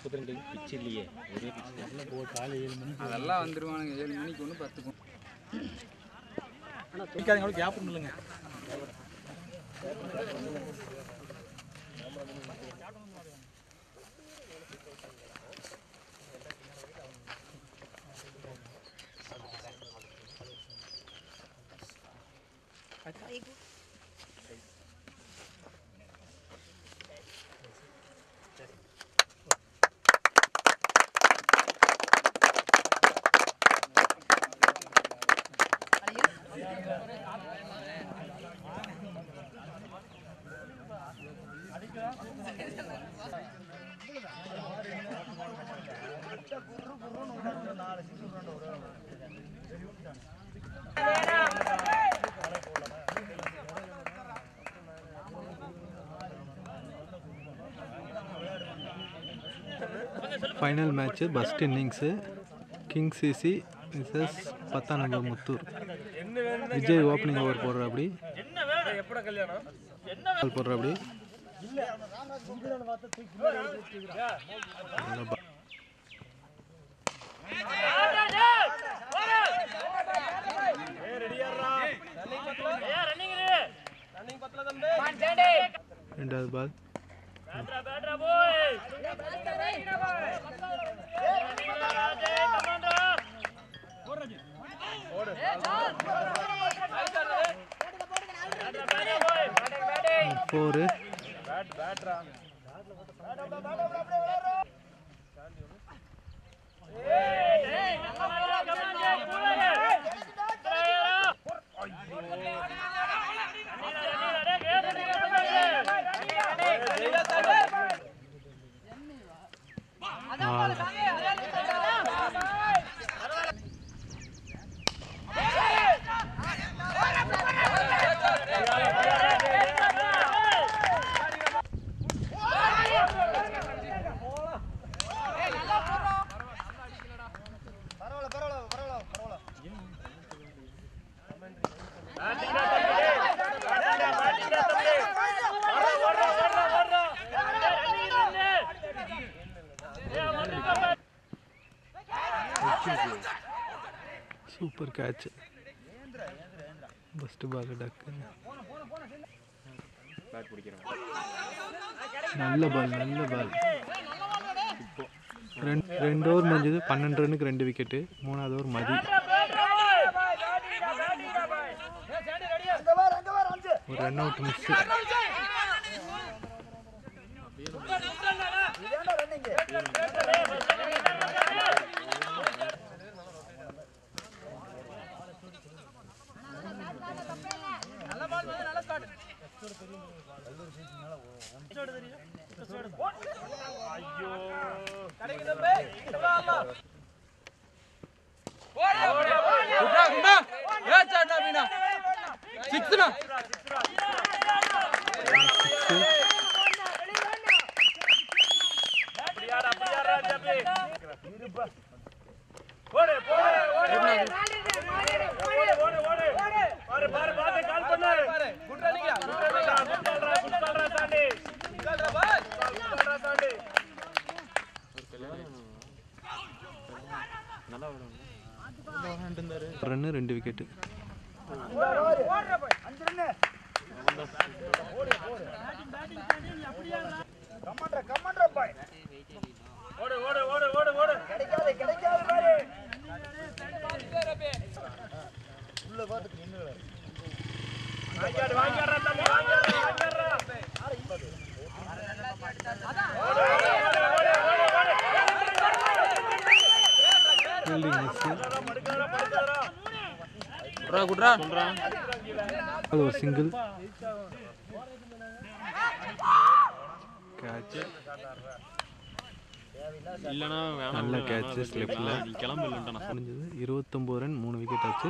முப்பத்தி ரெண்டு பிச்சு இல்லையே ஒரே பிச்சு காலை ஏழு மணி அதெல்லாம் வந்துருவானுங்க ஏழு மணிக்கு ஒன்று பத்துக்கும் கேட்காதீங்க கேப் இல்லைங்க final match first innings King CC விசஸ் பத்தாம் number Muthur Vijay opening over போடுறாப்படி பால் போடுறாப்படி நல்ல ball. ரெண்டாவது பால் ஃபோரு நாலு super catch first ball duck bat பிடிக்கிறேன் நல்ல பால் நல்ல பால் ரெண்டு ரெண்டு ஓவர் முடிஞ்சது பன்னெண்டு ரன்னுக்கு ரெண்டு விக்கெட்டு மூணாவது ஓவர் மதி ஒரு ரன் அவுட் மிஸ் சிக்ஸ்னா ரன்னு ரெண்டு விக்கெட்டு ஃபீல்டிங் மிஸ் குட்ரா குட்ரா அது ஒரு சிங்கிள் கேட்ச் இல்லைன்னா வேணாம் நல்ல விடு, catch, வேணாம் slip ல. நீ கிளம்பு இல்லைன்ட்டா நான் முடிஞ்சது இருபத்தொம்போது ரன் மூணு விக்கெட் ஆச்சு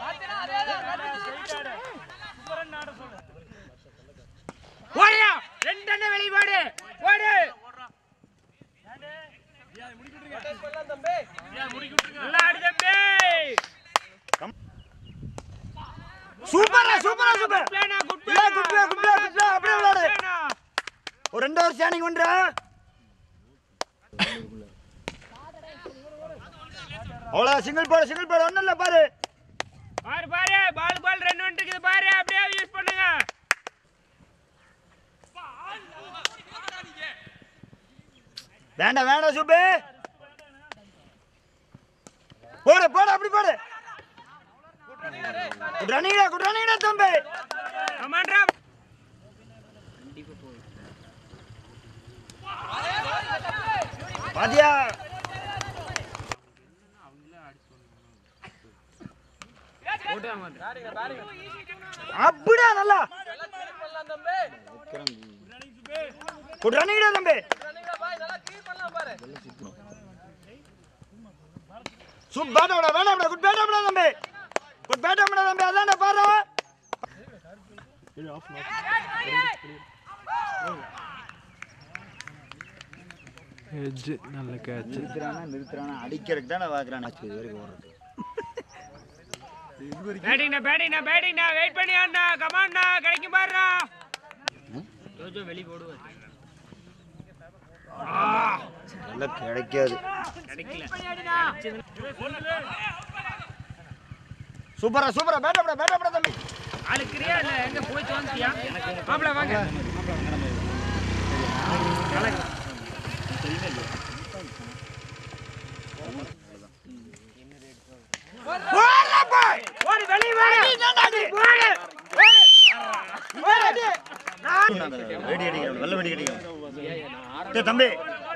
ஓடியா ரெண்டு அண்ணன் வெளியே போடு போடு நல்லா ஆடு தம்பி சூப்பரா சூப்பரா சூப்பர் பிளேனா குட் இல்ல, good play, good play, good play, அப்படியே விளையாடு. ஒரு ரெண்டு ஓவர் ஸ்டாண்டிங் பண்ற அவ்வளோ சிங்கிள் போடு சிங்கிள் போடு ஒன்றும் இல்லை பாரு பாரு பாரு பால் பால் ரெண்டு வந்துட்டு இருக்குது பாரு அப்படியே யூஸ் பண்ணுங்க வேண்டாம் வேண்டாம் சுப்பு போடு போடு அப்படி போடு குட் ரன்னிங்டா குட் ரன்னிங்டா தம்பி கமாண்ட்ரா பாத்தியா அப்படியா நல்லா குட் ரன்னிங்டா தம்பி சூப் பேட்டாடா வேணாம்டா குட் பேட்டாடா தம்பி குட் பேட்டாடா தம்பி அதான்டா பாரு எட்ஜு நல்ல கேட்ச் நிறுத்துறானா நிறுத்துறானா அடிக்கிறதுக்கு தானே பார்க்குறான் இது வரைக்கும் ஓடுறது பேட்டிங்னா பேட்டிங்னா பேட்டிங்னா வெயிட் பண்ணி ஆடுனா கமாண்ட்னா கிடைக்கும் பாருடா ஜோஜோ வெளி போடுவேன் நல்லா கிடைக்காது கிடைக்கல சூப்பரா சூப்பரா பேட்டாப்படா பேட்டாப்படா தம்பி ஆளுக்கிறியா இல்ல எங்க போய் தோந்தியா மாப்பிள வாங்க ஓடு வெளிய வாடி போடு வெடி அடிக்கணும் நல்ல வெடி அடிக்கணும் டேய் தம்பி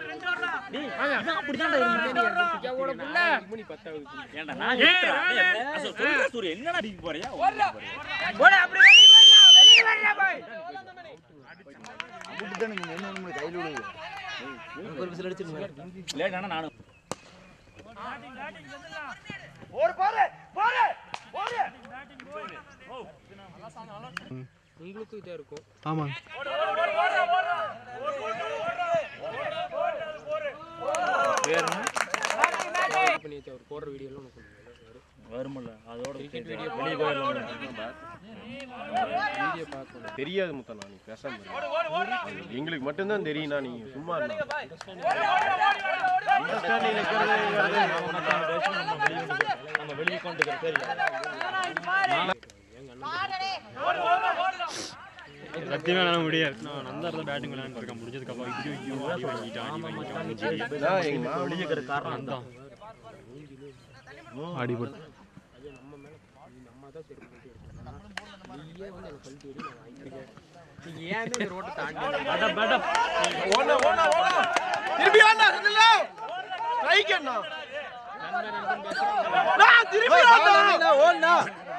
ஓட புள்ள ஏன்டா நான் சூரிய என்னடா அடிக்க போறியா ஓடு அப்படி வெளிய வரடா வெளிய வரடா போய் அப்படிதான் நீங்க என்ன நம்ம கையில் விடுது லேட்டானா நானும் ஓடு பாரு பாரு ஓடு உங்களுக்கும் இதா இருக்கும் ஆமாங்க பண்ணி வச்சு அவர் போடுற வீடியோலாம் உனக்கு வரும்ல அதோட வெளியே போயிடலாம் வீடியோ பார்க்கணும் தெரியாது முத்தண்ணா நீ பேசாம இரு. அது எங்களுக்கு மட்டும்தான் தெரியும்ண்ணா நீ சும்மா இருந்தா நம்ம வெளியே கொண்டு சரி சத்தியமே என்னால முடியாது நான் அந்த இடத்துல பேட்டிங் விளையாண்டு இருக்கேன் முடிஞ்சதுக்கு அப்புறம் ஐயோ ஐயோ அடி வாங்கிட்டான் அடி வாங்கிட்டான் நான் எங்க நான் வெளியே இருக்கிற காரணம் தான் அடிபட்டு நம்ம மேல நம்ம தான் சரி பண்ணிட்டு இருக்கோம் நீயே வந்து எனக்கு கழட்டி அடி நான் வாங்கிக்கிறேன் நீங்க ஏன் இந்த ரோட்டை தாண்டி பேட்டா பேட்டா ஓடா ஓடா ஓடா திருப்பி ஆடா இல்ல ஸ்ட்ரைக் அண்ணா நான் திருப்பி ஆடா ஓடா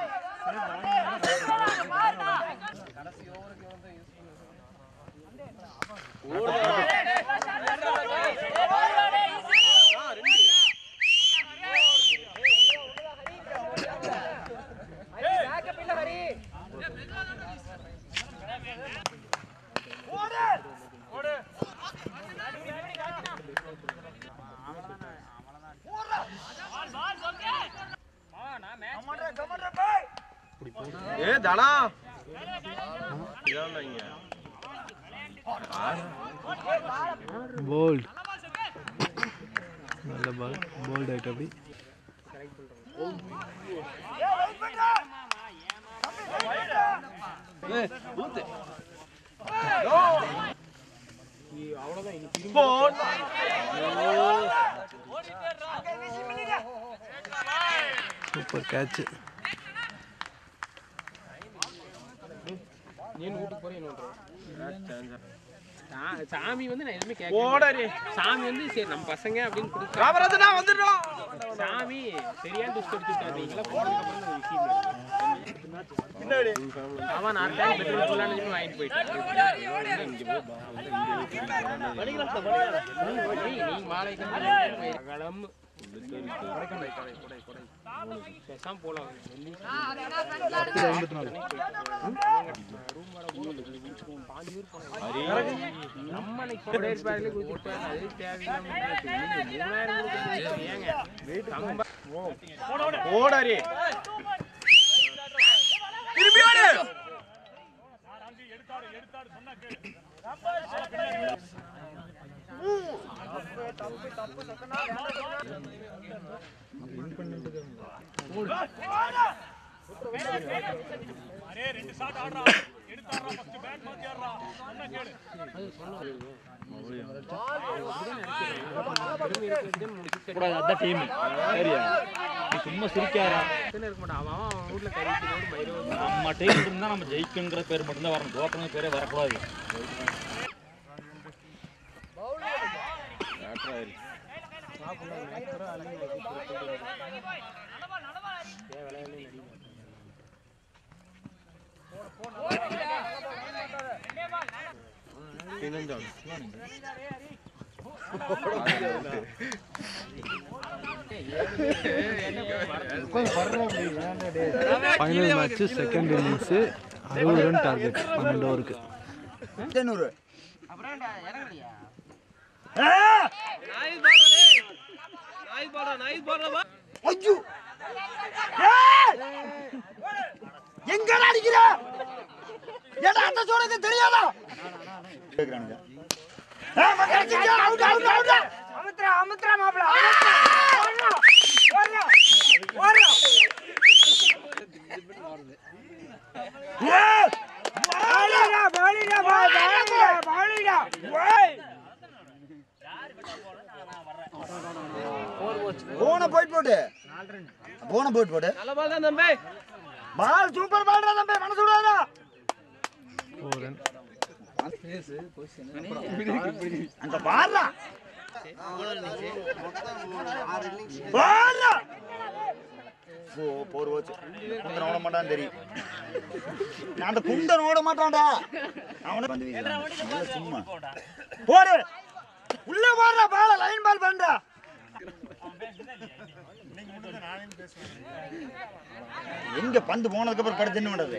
ஏ தனா இதான் இங்க போல்ட் நல்ல பால் போல்ட் ஆகிட்டு அப்படி போன் சூப்பர் கேட்ச் நீನು வீட்டுக்கு போறேன் என்ன சா- சாமி வந்து நான் எதுவுமே கேட்க ஓடரி சாமி வந்து சரி நம்ம பசங்க அப்படின்னு கொடுத்தா ராமராஜனா வந்துட்டோம் சாமி சரியான டுஸ்ட் அடிச்சுட்டா நீங்களா போனதுக்கு அப்புறம் தான் விஷயம் பின்னாடி அவன் நான் டைம் பெட்ரோல் ஃபுல்லான சொல்லி வாங்கிட்டு போயிட்டேன் நீங்க மாலை கடம்பு பேசாம போலாம் ஐம்பத்தி நாலு நம்ம அன்னைக்கு போட ஏற்பாடுல கொடுத்துட்டு அது தேவையில்லாம நீங்க மூணாயிரம் கொடுக்குறது ஏங்க தம்ப ஓடரி திருப்பி ஓடு கூடாது அதான் டீம் சரியா நீ சும்மா சிரிக்காரா இருக்க மாட்டான் அவன் அவன் வீட்டுல கறி போட்டு மயிறு வந்து நம்ம டீம் இருந்தா நம்ம ஜெயிக்குங்கிற பேர் மட்டும்தான் வரணும் தோக்கணுங்க பேரே வரக்கூடாது ஃபைனல் மேட்ச்சு செகண்ட் இன்னிங்ஸு அறுபது ரன் டார்கெட் பன்னெண்டு ஓவருக்கு நூறு ஐயோ ஏய்! எங்கடா அடிக்கிற ஏடா அந்த சோடக்கு தெரியாதா கேக்குறானுங்க ஏய் மக்கள் அவுட் அவுட் அவுட் அமுத்ரா அமுத்ரா மாப்ள ஓடுறா ஓடுறா ஓடுறா ஏய் பாலிடா பாலிடா பாலிடா பாலிடா ஓய் போன போயிட்டு போட்டு போன போயிட்டு போட்டு நல்ல பால் தான் தம்பி பால் சூப்பர் பால்டா தம்பி மனசு விடாதா ஃபோர் ரன் அந்த பால்டா பால்டா ஓ போர் போச்சு குந்தன் ஓட மாட்டான்னு தெரியும் நான் அந்த குந்தன் ஓட மாட்டான்டா அவனை வந்து வீசுறான். சும்மா போடு உள்ள போடுற பால லைன் பால் பண்றா எங்க பந்து போனதுக்கு அப்புறம் படுத்து என்ன பண்றது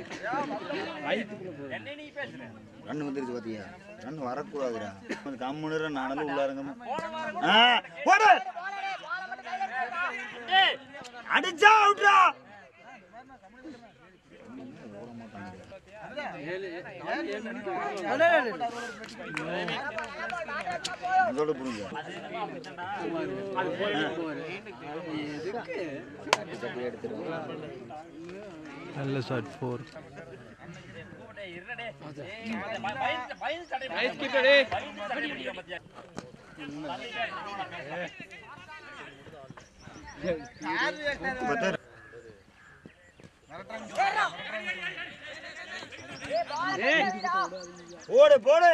ரன் வந்துருச்சு பாத்தியா ரன் வரக்கூடாதுடா கொஞ்சம் கம்முன்னு நானும் உள்ளாருங்க ஆ, போடு அடிச்சா அவுட்ரா அதோட புரிஞ்சு நல்ல ஷாட் ஃபோர் நைஸ் கீப்பர் டேய் போடு போடு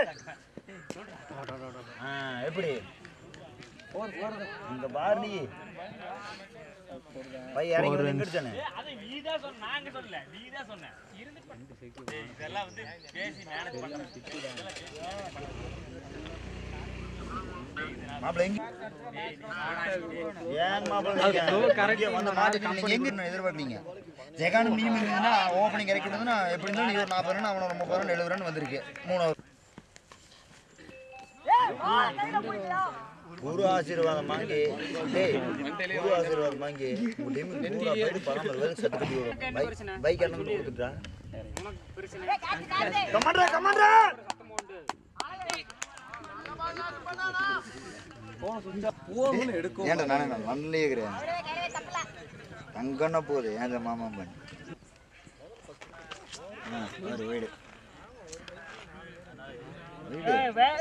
ஆ, எப்படி இந்த பாரதி பையன் இறங்கி வந்து எங்கிட்டானே மாப்பிள்ளை எங்க ஏன் மாப்பிள்ளை நீங்க வந்த மாட்டு நீங்க எங்க இன்னும் எதிர்பார்க்கறீங்க ஜெகானும் நீயும் இருந்ததுன்னா ஓப்பனிங் இறக்கி விட்டதுன்னா எப்படி இருந்தாலும் நீ ஒரு நாற்பது ரன் அவன ஒரு முப்பது ரன் எழுபது ரன் வந்திருக்கு மூணு over. குரு ஆசீர்வாதம் வாங்கி டேய் குரு ஆசீர்வாதம் வாங்கி உங்க டீமுக்கு பூரா போயிட்டு பரம்பரை வேலை செத்து கட்டி வரும் பைக் பைக் அண்ணன் கொடுத்துட்டா கமாண்டா கமாண்டா ஏன்டா நானே நான் மண்ணிலே இருக்கிறேன் தங்கண்ண போகுது ஏன் இந்த மாமா பண்ணி ஆ ஒரு வீடு வீடு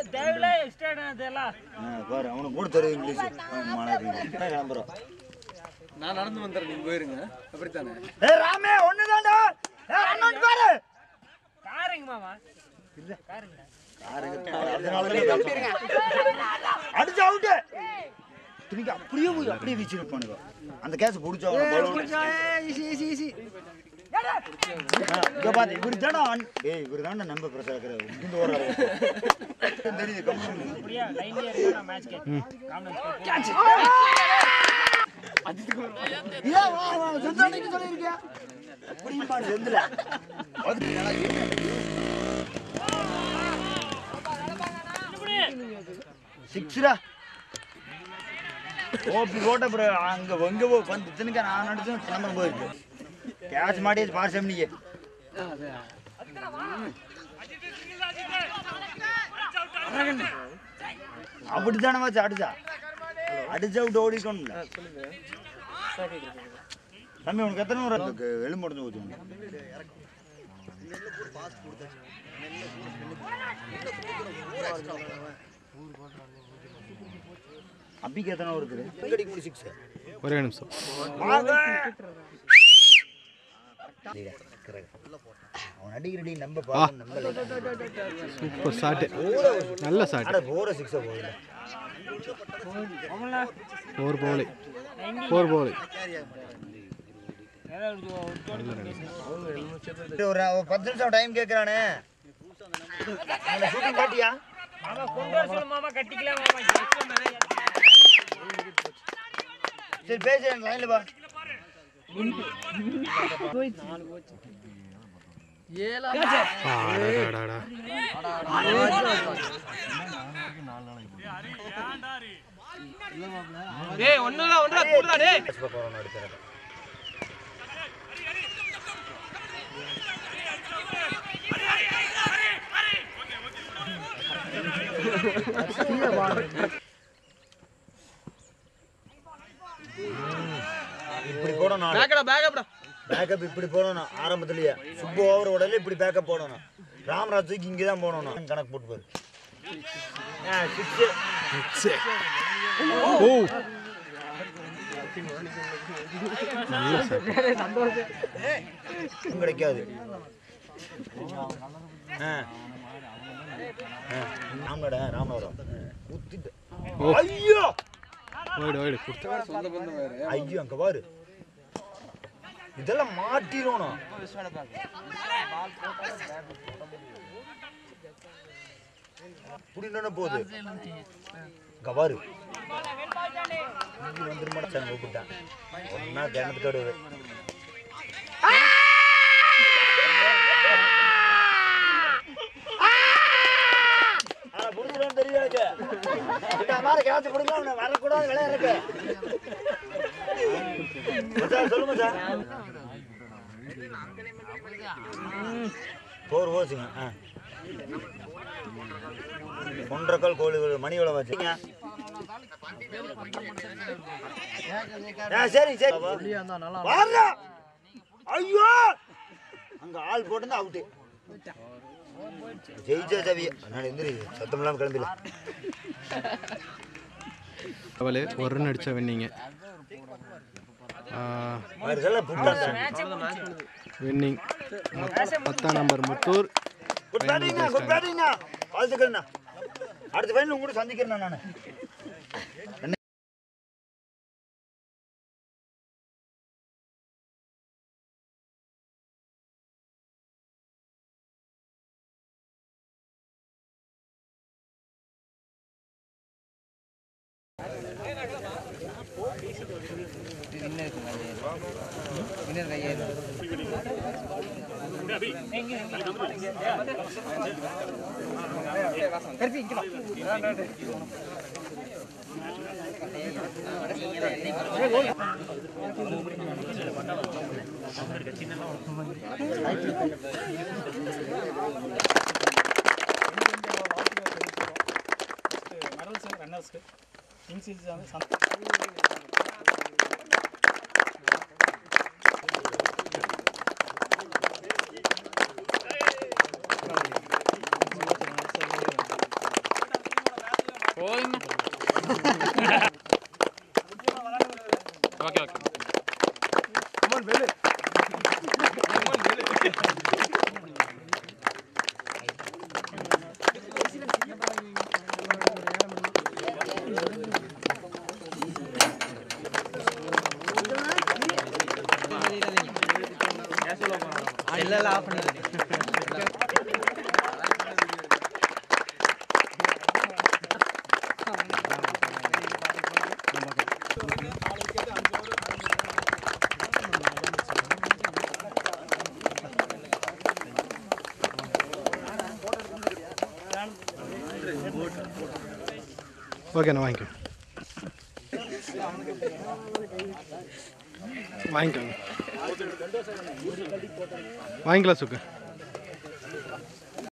ஆ, பாரு அவனுக்கு கூட தெரியும் இங்கிலீஷ் மாணவர்கள் கிளம்புறோம் நான் நடந்து வந்துடுறேன் நீங்க போயிருங்க அப்படித்தானே ஏ ராமே ஒண்ணுதான்டா ஏ அண்ணன் பாரு அடிச்சு அவுட்டு துணிக்கு அப்படியே போய் அப்படியே வீச்சிருப்பானுங்க அந்த கேஸ் பிடிச்சா இங்க பாத்து இவரு தானே ஏய் இவரு தானே நம்ப பிரசாக்கிற இந்த ஓடுறாரு தெரியுது கம்மி ஏன் வா வா சுத்தானிக்கு சொல்லியிருக்கியா அப்படியும் பாரு செந்தில அதுக்கு நல்லா சிக்ஸ்ரா ஓப்பி போட்ட அப்புறம் அங்க எங்க போ வந்து தினுக்க நான் அடிச்சு நம்பர் போயிருக்கு கேட்ச் மாட்டியாச்சு பார் செம்னிக்கு அப்படித்தானே வச்சு அடிச்சா அடிச்சா விட்டு ஓடிக்கணும்ல தம்பி உனக்கு எத்தனை முறை இருக்கு? எலும்பு உடஞ்சு போச்சு உனக்கு. அப்பிக்கு எத்தனை இருக்குது சிக்ஸ் ஒரே நிமிஷம் அவன் அடிக்கிறடி நம்ப பார்க்க நம்பல சூப்பர் ஷாட்டு நல்ல ஷாட் அட போற சிக்ஸா போகுது ஃபோர் போலி ஃபோர் போலி ஒரு ஒரு பத்து நிமிஷம் டைம் கேட்குறானே ஷூட்டிங் காட்டியா சரி பேசு லைன்ல பா ஆடாடாடா டேய் ஒண்ணுல ஒன்றா கூடுதா டேய் போறோம் எடுத்துறேன் இப்படி போடணும் பேக்கடா பேக்கப்டா பேக்கப் இப்படி போடணும் ஆரம்பத்திலேயே சுப்பு ஓவர் உடல இப்படி பேக்கப் போடணும் ராமராஜ் தூக்கி இங்கே தான் போடணும் கணக்கு போட்டு பாரு சிக்ஸ் ஓ நல்ல ஷாட் கிடைக்காது ஆ. ஆ. ராமநாடா ராமநாதம் ஊத்திட்டு ஓ. ஐயோ ஓய்டு ஓய்டு கொடுத்து ஐயோ அங்க பாரு இதெல்லாம் மாட்டிடணும் புடினு போகுது இங்க பாரு இங்க வந்துருமாடா சார் கூப்பிட்டான் ஒன்னா கிணத்து கடுவு தெரியாது இந்த மாதிரி கேட்ச் பிடிக்க அவனை வரக்கூடாது விளையாடுறக்கு மச்சான், சொல்லுங்க சார் போர் ஓசுங்க ஆ ஒன்றரை கால் கோழி விழு- மணி விழ வச்சுங்க ஆ சரி சரி வாடா. ஐயோ அங்க ஆள் போட்டு அவுட்டு ஜெயிச்சா சவி நான் எந்திரி சத்தம் இல்லாம கிளம்பில அவளே ஒரு ரன் அடிச்சா வின்னிங்க இதெல்லாம் புட்டாங்க வின்னிங் பத்தாம் நம்பர் முத்தூர் குட் பேட்டிங்ண்ணா குட் பேட்டிங்ண்ணா வாழ்த்துக்கள்ண்ணா அடுத்த ஃபைனல் உங்க கூட சந்திக்கிறேன் நான் ஓகே ஓகே செல்லெல்லாம் ஆஃப் பண்ணிடு ஓகேண்ணா வாங்கிக்கோ வாங்கிக்கோங்க வாங்கிக்கலாம் சுக்கு